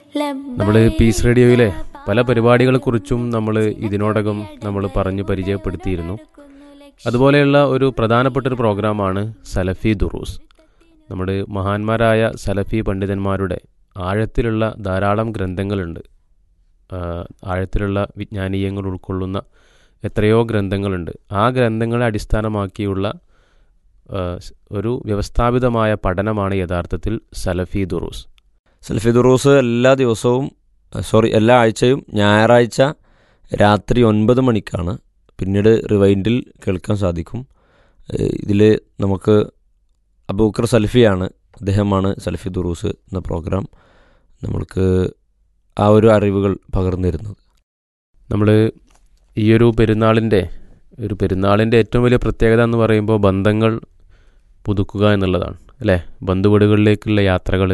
നമ്മൾ പീസ് റേഡിയോയിലെ പല പരിപാടികളെക്കുറിച്ചും നമ്മൾ ഇതിനോടകം നമ്മൾ പറഞ്ഞ് പരിചയപ്പെടുത്തിയിരുന്നു അതുപോലെയുള്ള ഒരു പ്രധാനപ്പെട്ട ഒരു പ്രോഗ്രാമാണ് സലഫി ദുറൂസ് നമ്മുടെ മഹാന്മാരായ സലഫി പണ്ഡിതന്മാരുടെ ആഴത്തിലുള്ള ധാരാളം ഗ്രന്ഥങ്ങളുണ്ട് ആ, ആഴത്തിലുള്ള വിജ്ഞാനീയങ്ങൾ ഉൾക്കൊള്ളുന്ന എത്രയോ ഗ്രന്ഥങ്ങളുണ്ട് ആ ഗ്രന്ഥങ്ങളെ അടിസ്ഥാനമാക്കിയുള്ള ആ, സ് ഒരു വ്യവസ്ഥാപിതമായ പഠനമാണ് യഥാർത്ഥത്തിൽ സലഫി ദുറൂസ് സെൽഫി ദുറൂസ് എല്ലാ ദിവസവും സോറി എല്ലാ ആഴ്ചയും ഞായറാഴ്ച രാത്രി ഒൻപത് മണിക്കാണ് പിന്നീട് റിവൈൻഡിൽ കേൾക്കാൻ സാധിക്കും ഇതിൽ നമുക്ക് അബൂക്കർ സൽഫിയാണ് അദ്ദേഹമാണ് സൽഫി ദുറൂസ് എന്ന പ്രോഗ്രാം നമ്മൾക്ക് ആ ഒരു അറിവുകൾ പകർന്നു തരുന്നത് നമ്മൾ ഈ ഒരു പെരുന്നാളിൻ്റെ ഒരു പെരുന്നാളിൻ്റെ ഏറ്റവും വലിയ പ്രത്യേകത എന്ന് പറയുമ്പോൾ ബന്ധങ്ങൾ പുതുക്കുക എന്നുള്ളതാണ് അല്ലേ ബന്ധുവീടുകളിലേക്കുള്ള യാത്രകൾ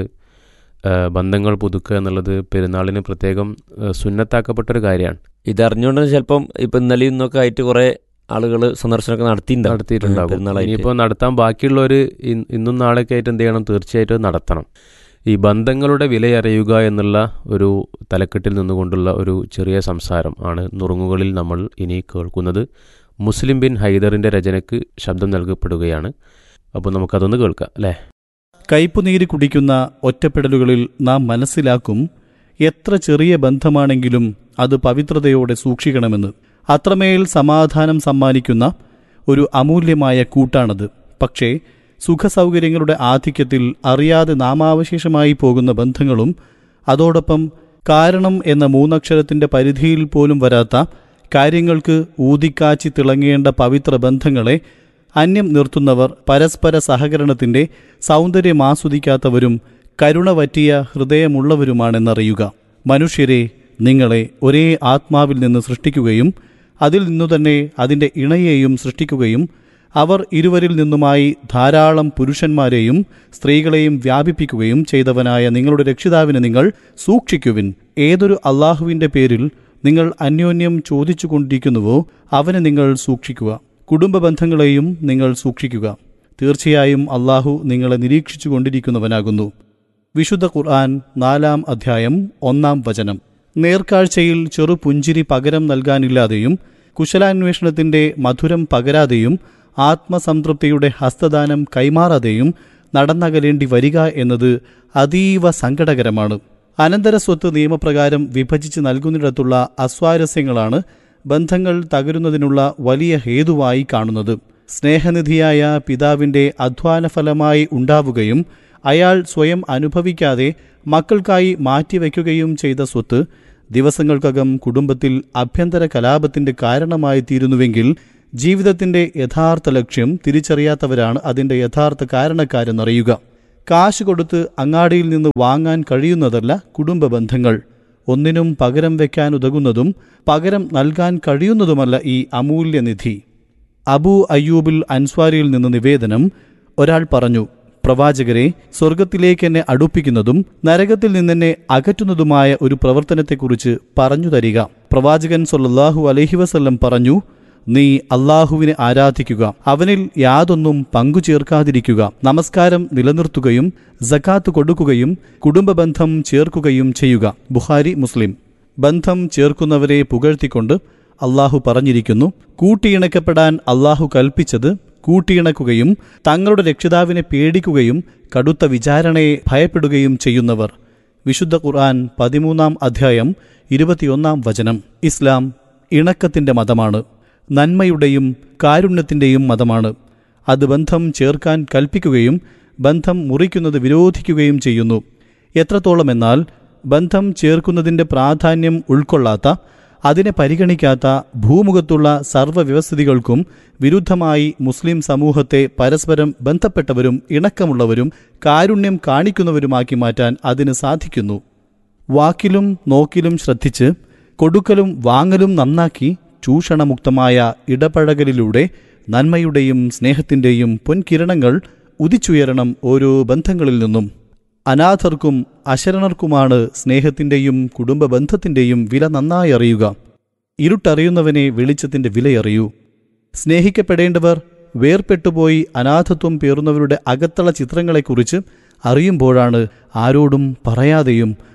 ബന്ധങ്ങൾ പുതുക്കുക എന്നുള്ളത് പെരുന്നാളിന് പ്രത്യേകം ആ, സുന്നത്താക്കപ്പെട്ടൊരു കാര്യമാണ് ഇതറിഞ്ഞുകൊണ്ട് ചിലപ്പം ഇപ്പം ഇന്നലെയും ഇന്നൊക്കെ ആയിട്ട് കുറേ ആളുകൾ സന്ദർശനമൊക്കെ നടത്തിയിട്ടുണ്ടാവും നടത്തിയിട്ടുണ്ടാകും പെരുന്നാളായിട്ട്. ഇനിയിപ്പോൾ നടത്താൻ ബാക്കിയുള്ളവർ ഇന്നും നാളെയൊക്കെ ആയിട്ട് എന്ത് ചെയ്യണം തീർച്ചയായിട്ടും അത് നടത്തണം ഈ ബന്ധങ്ങളുടെ വിലയറിയുക എന്നുള്ള ഒരു തലക്കെട്ടിൽ നിന്നുകൊണ്ടുള്ള ഒരു ചെറിയ സംസാരം ആണ് നുറുങ്ങുകളിൽ നമ്മൾ ഇനി കേൾക്കുന്നത് മുസ്ലിം ബിൻ ഹൈദറിൻ്റെ രചനയ്ക്ക് ശബ്ദം നൽകപ്പെടുകയാണ് അപ്പോൾ നമുക്കതൊന്ന് കേൾക്കാം അല്ലേ കയ്പുനീര് കുടിക്കുന്ന ഒറ്റപ്പെടലുകളിൽ നാം മനസ്സിലാക്കും എത്ര ചെറിയ ബന്ധമാണെങ്കിലും അത് പവിത്രതയോടെ സൂക്ഷിക്കണമെന്ന് അത്രമേൽ സമാധാനം സമ്മാനിക്കുന്ന ഒരു അമൂല്യമായ കൂട്ടാണത് പക്ഷേ സുഖസൗകര്യങ്ങളുടെ ആധിക്യത്തിൽ അറിയാതെ നാമാവശേഷമായി പോകുന്ന ബന്ധങ്ങളും അതോടൊപ്പം കാരണം എന്ന മൂന്നക്ഷരത്തിന്റെ പരിധിയിൽ പോലും വരാത്ത കാര്യങ്ങൾക്ക് ഊതിക്കാച്ചി തിളങ്ങേണ്ട പവിത്ര ബന്ധങ്ങളെ അന്യം നിർത്തുന്നവർ പരസ്പര സഹകരണത്തിന്റെ സൗന്ദര്യം ആസ്വദിക്കാത്തവരും കരുണ പറ്റിയ ഹൃദയമുള്ളവരുമാണെന്നറിയുക മനുഷ്യരെ നിങ്ങളെ ഒരേ ആത്മാവിൽ നിന്ന് സൃഷ്ടിക്കുകയും അതിൽ നിന്നു തന്നെ അതിൻ്റെ ഇണയെയും സൃഷ്ടിക്കുകയും അവർ ഇരുവരിൽ നിന്നുമായി ധാരാളം പുരുഷന്മാരെയും സ്ത്രീകളെയും വ്യാപിപ്പിക്കുകയും ചെയ്തവനായ നിങ്ങളുടെ രക്ഷിതാവിനെ നിങ്ങൾ സൂക്ഷിക്കുവിൻ ഏതൊരു അള്ളാഹുവിൻ്റെ പേരിൽ നിങ്ങൾ അന്യോന്യം ചോദിച്ചു കൊണ്ടിരിക്കുന്നുവോ അവനെ നിങ്ങൾ സൂക്ഷിക്കുക കുടുംബ ബന്ധങ്ങളെയും നിങ്ങൾ സൂക്ഷിക്കുക തീർച്ചയായും അള്ളാഹു നിങ്ങളെ നിരീക്ഷിച്ചു കൊണ്ടിരിക്കുന്നവനാകുന്നു വിശുദ്ധ ഖുർആൻ നാലാം അധ്യായം ഒന്നാം വചനം നേർക്കാഴ്ചയിൽ ചെറുപുഞ്ചിരി പകരം നൽകാനില്ലാതെയും കുശലാന്വേഷണത്തിന്റെ മധുരം പകരാതെയും ആത്മസംതൃപ്തിയുടെ ഹസ്തദാനം കൈമാറാതെയും നടന്നകലേണ്ടി വരിക എന്നത് അതീവ സങ്കടകരമാണ് അനന്തരസ്വത്ത് നിയമപ്രകാരം വിഭജിച്ച് നൽകുന്നിടത്തുള്ള അസ്വാരസ്യങ്ങളാണ് ബന്ധങ്ങൾ തകരുന്നതിനുള്ള വലിയ ഹേതുവായി കാണുന്നത് സ്നേഹനിധിയായ പിതാവിന്റെ അധ്വാനഫലമായി ഉണ്ടാവുകയും അയാൾ സ്വയം അനുഭവിക്കാതെ മക്കൾക്കായി മാറ്റിവെക്കുകയും ചെയ്ത സ്വത്ത് ദിവസങ്ങൾക്കകം കുടുംബത്തിൽ ആഭ്യന്തര കലാപത്തിന്റെ കാരണമായി തീരുന്നുവെങ്കിൽ ജീവിതത്തിന്റെ യഥാർത്ഥ ലക്ഷ്യം തിരിച്ചറിയാത്തവരാണ് അതിന്റെ യഥാർത്ഥ കാരണക്കാരെന്നറിയുക കാശ് കൊടുത്ത് അങ്ങാടിയിൽ നിന്ന് വാങ്ങാൻ കഴിയുന്നതല്ല കുടുംബ ബന്ധങ്ങൾ ഒന്നിനും പകരം വെക്കാൻ ഉതകുന്നതും പകരം നൽകാൻ കഴിയുന്നതുമല്ല ഈ അമൂല്യനിധി അബൂ അയ്യൂബിൽ അൻസ്വാരിയിൽ നിന്ന് നിവേദനം ഒരാൾ പറഞ്ഞു പ്രവാചകരെ സ്വർഗത്തിലേക്ക് എന്നെ അടുപ്പിക്കുന്നതും നരകത്തിൽ നിന്നെന്നെ അകറ്റുന്നതുമായ ഒരു പ്രവർത്തനത്തെക്കുറിച്ച് പറഞ്ഞു തരിക പ്രവാചകൻ സൊല്ലാഹു അലഹി വസല്ലം പറഞ്ഞു നീ അള്ളാഹുവിനെ ആരാധിക്കുക അവനിൽ യാതൊന്നും പങ്കു ചേർക്കാതിരിക്കുക നമസ്കാരം നിലനിർത്തുകയും സക്കാത്ത് കൊടുക്കുകയും കുടുംബബന്ധം ചേർക്കുകയും ചെയ്യുക ബുഹാരി മുസ്ലിം ബന്ധം ചേർക്കുന്നവരെ പുകഴ്ത്തിക്കൊണ്ട് അള്ളാഹു പറഞ്ഞിരിക്കുന്നു കൂട്ടിയിണക്കപ്പെടാൻ അള്ളാഹു കൽപ്പിച്ചത് കൂട്ടിയിണക്കുകയും തങ്ങളുടെ രക്ഷിതാവിനെ പേടിക്കുകയും കടുത്ത വിചാരണയെ ഭയപ്പെടുകയും ചെയ്യുന്നവർ വിശുദ്ധ ഖുർആൻ പതിമൂന്നാം അധ്യായം ഇരുപത്തിയൊന്നാം വചനം ഇസ്ലാം ഇണക്കത്തിന്റെ മതമാണ് നന്മയുടെയും കാരുണ്യത്തിന്റെയും മതമാണ് അത് ബന്ധം ചേർക്കാൻ കൽപ്പിക്കുകയും ബന്ധം മുറിക്കുന്നത് വിരോധിക്കുകയും ചെയ്യുന്നു എത്രത്തോളമെന്നാൽ ബന്ധം ചേർക്കുന്നതിന്റെ പ്രാധാന്യം ഉൾക്കൊള്ളാത്ത അതിനെ പരിഗണിക്കാത്ത ഭൂമുഖത്തുള്ള സർവ്വവ്യവസ്ഥിതികൾക്കും വിരുദ്ധമായി മുസ്ലിം സമൂഹത്തെ പരസ്പരം ബന്ധപ്പെട്ടവരും ഇണക്കമുള്ളവരും കാരുണ്യം കാണിക്കുന്നവരുമാക്കി മാറ്റാൻ അതിന് സാധിക്കുന്നു വാക്കിലും നോക്കിലും ശ്രദ്ധിച്ച് കൊടുക്കലും വാങ്ങലും നന്നാക്കി ചൂഷണമുക്തമായ ഇടപഴകലിലൂടെ നന്മയുടെയും സ്നേഹത്തിന്റെയും പൊൻകിരണങ്ങൾ ഉദിച്ചുയരണം ഓരോ ബന്ധങ്ങളിൽ നിന്നും അനാഥർക്കും അശരണർക്കുമാണ് സ്നേഹത്തിന്റെയും കുടുംബ ബന്ധത്തിന്റെയും വില നന്നായി അറിയുക ഇരുട്ടറിയുന്നവനെ വെളിച്ചത്തിന്റെ വിലയറിയൂ സ്നേഹിക്കപ്പെടേണ്ടവർ വേർപെട്ടുപോയി അനാഥത്വം പേറുന്നവരുടെ അകത്തള ചിത്രങ്ങളെക്കുറിച്ച് അറിയുമ്പോഴാണ് ആരോടും പറയാതെയും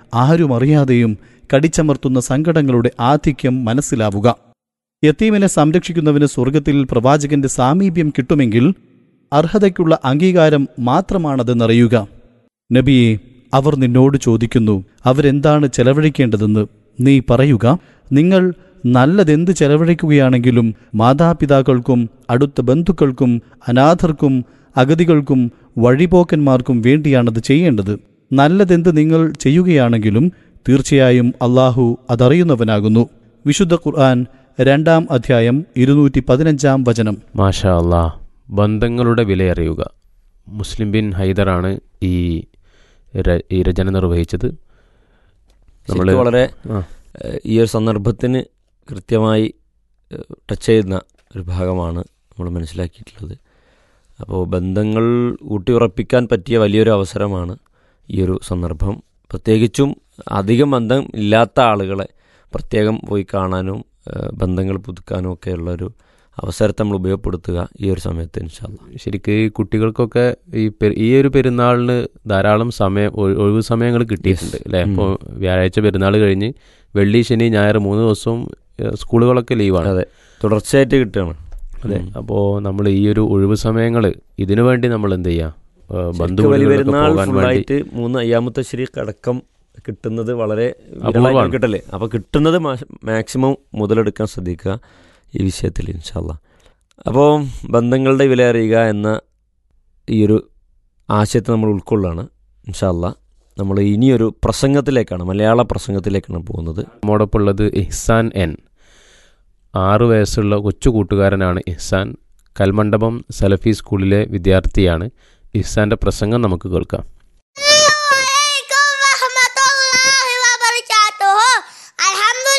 ആരും അറിയാതെയും കടിച്ചമർത്തുന്ന സങ്കടങ്ങളുടെ ആധിക്യം മനസ്സിലാവുക യത്തീമിനെ സംരക്ഷിക്കുന്നവന് സ്വർഗത്തിൽ പ്രവാചകന്റെ സാമീപ്യം കിട്ടുമെങ്കിൽ അർഹതയ്ക്കുള്ള അംഗീകാരം മാത്രമാണതെന്നറിയുക നബിയെ അവർ നിന്നോട് ചോദിക്കുന്നു അവരെന്താണ് ചെലവഴിക്കേണ്ടതെന്ന് നീ പറയുക നിങ്ങൾ നല്ലതെന്ത് ചെലവഴിക്കുകയാണെങ്കിലും മാതാപിതാക്കൾക്കും അടുത്ത ബന്ധുക്കൾക്കും അനാഥർക്കും അഗതികൾക്കും വഴിപോക്കന്മാർക്കും വേണ്ടിയാണത് ചെയ്യേണ്ടത് നല്ലതെന്ത് നിങ്ങൾ ചെയ്യുകയാണെങ്കിലും തീർച്ചയായും അള്ളാഹു അതറിയുന്നവനാകുന്നു വിശുദ്ധ ഖുർആൻ രണ്ടാം അധ്യായം ഇരുന്നൂറ്റി പതിനഞ്ചാം വചനം മാഷാ അല്ലാ ബന്ധങ്ങളുടെ വിലയറിയുക മുസ്ലിം ബിൻ ഹൈദറാണ് ഈ ര- ഈ രചന നിർവഹിച്ചത് നമ്മൾ ശരിക്കും വളരെ ആ. ഏഹ്, ഈ ഒരു സന്ദർഭത്തിന് കൃത്യമായി ഏഹ്, ടച്ച് ചെയ്യുന്ന ഒരു ഭാഗമാണ് നമ്മൾ മനസ്സിലാക്കിയിട്ടുള്ളത് അപ്പോൾ ബന്ധങ്ങൾ ഊട്ടിയുറപ്പിക്കാൻ പറ്റിയ വലിയൊരു അവസരമാണ് ഈ ഒരു സന്ദർഭം പ്രത്യേകിച്ചും അധികം ബന്ധം ഇല്ലാത്ത ആളുകളെ പ്രത്യേകം പോയി കാണാനും ഏഹ്, ബന്ധങ്ങൾ പുതുക്കാനും ഒക്കെയുള്ളൊരു അവസരത്തെ നമ്മൾ ഉപയോഗപ്പെടുത്തുക ഈ ഒരു സമയത്ത് ഇൻഷാല്ല ശരിക്ക് ഈ കുട്ടികൾക്കൊക്കെ ഈ പെ- ഈ ഒരു പെരുന്നാളിന് ധാരാളം സമയം ഒഴി- ഒഴിവ് സമയങ്ങൾ കിട്ടിയിട്ടുണ്ട് Yes. അല്ലേ ഉം. അപ്പോൾ വ്യാഴാഴ്ച പെരുന്നാൾ കഴിഞ്ഞ് വെള്ളി ശനി ഞായർ മൂന്ന് ദിവസവും ഏഹ്, സ്കൂളുകളൊക്കെ ലീവാണ് അതെ തുടർച്ചയായിട്ട് കിട്ടുകയാണ് അതെ ഉം. അപ്പോൾ നമ്മൾ ഈ ഒരു ഒഴിവ് സമയങ്ങൾ ഇതിനു വേണ്ടി നമ്മൾ എന്ത് ചെയ്യാം ഏഹ്, ബന്ധു ശരിക്കും വലിയ വീടുകളിലൊക്കെ പെരുന്നാൾ പോകാൻ വേണ്ടി ഫുള്ളായിട്ട് മൂന്ന് അയ്യാമത്തെ ശരീക്ക് അടക്കം കിട്ടുന്നത് വളരെ അപൂർവമാണ്. വിരളമായിട്ട് കിട്ടല്ലേ അപ്പോൾ കിട്ടുന്നത് മാക്സിമം മുതലെടുക്കാൻ ശ്രദ്ധിക്കുക ഈ വിഷയത്തിൽ ഇൻഷാല്ല അപ്പോൾ ബന്ധങ്ങളുടെ വില അറിയുക എന്ന ഈ ഒരു ആശയത്തെ നമ്മൾ ഉൾക്കൊള്ളാണ് ഇൻഷാല്ല നമ്മൾ ഇനിയൊരു പ്രസംഗത്തിലേക്കാണ് മലയാള പ്രസംഗത്തിലേക്കാണ് പോകുന്നത് നമ്മോടൊപ്പം ഉള്ളത് ഇഹ്സാൻ എൻ ആറു വയസ്സുള്ള കൊച്ചു കൂട്ടുകാരനാണ് ഇഹ്സാൻ കൽമണ്ഡപം സലഫി സ്കൂളിലെ വിദ്യാർത്ഥിയാണ് ഇഹ്സാന്റെ പ്രസംഗം നമുക്ക് കേൾക്കാം